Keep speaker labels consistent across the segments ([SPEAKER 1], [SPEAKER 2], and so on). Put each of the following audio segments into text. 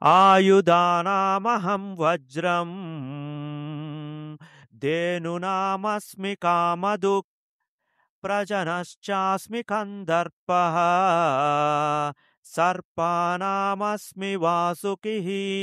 [SPEAKER 1] ఆయుధానామహం వజ్రం ధేనునామస్మి కామదుక్ ప్రజనశ్చాస్మి కందర్ప సర్పానామస్మి వాసుకి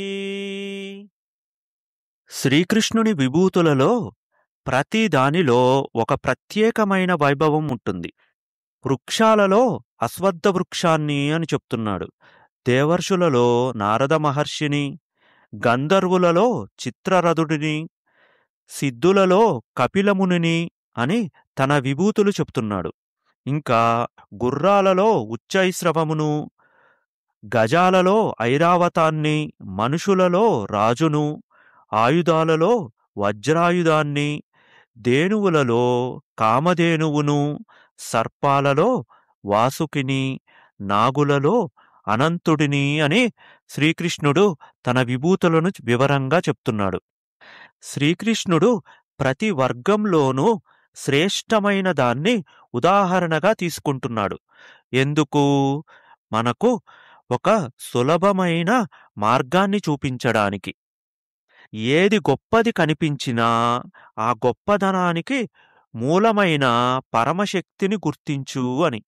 [SPEAKER 1] శ్రీకృష్ణుని విభూతులలో ప్రతి దానిలో ఒక ప్రత్యేకమైన వైభవం ఉంటుంది వృక్షాలలో అశ్వత్థ వృక్షాన్ని అని చెప్తున్నాడు దేవర్షులలో నారద మహర్షిని గంధర్వులలో చిత్రరథుడిని సిద్ధులలో కపిలమునిని అని తన విభూతులు చెప్తున్నాడు ఇంకా గుర్రాలలో ఉచ్చైశ్రవమును గజాలలో ఐరావతాన్ని మనుషులలో రాజును ఆయుధాలలో వజ్రాయుధాన్ని దేనువులలో కామధేనువును సర్పాలలో వాసుకిని నాగులలో అనంతుడిని అని శ్రీకృష్ణుడు తన విభూతులను వివరంగా చెప్తున్నాడు శ్రీకృష్ణుడు ప్రతి వర్గంలోనూ శ్రేష్టమైన దాన్ని ఉదాహరణగా తీసుకుంటున్నాడు ఎందుకు మనకు ఒక సులభమైన మార్గాన్ని చూపించడానికి ఏది గొప్పది కనిపించినా ఆ గొప్పదనానికి మూలమైన పరమశక్తిని గుర్తించు అని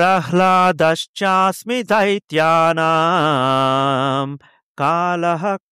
[SPEAKER 1] ప్రహ్లాదశ్చాస్మి దైత్యానాం కాలః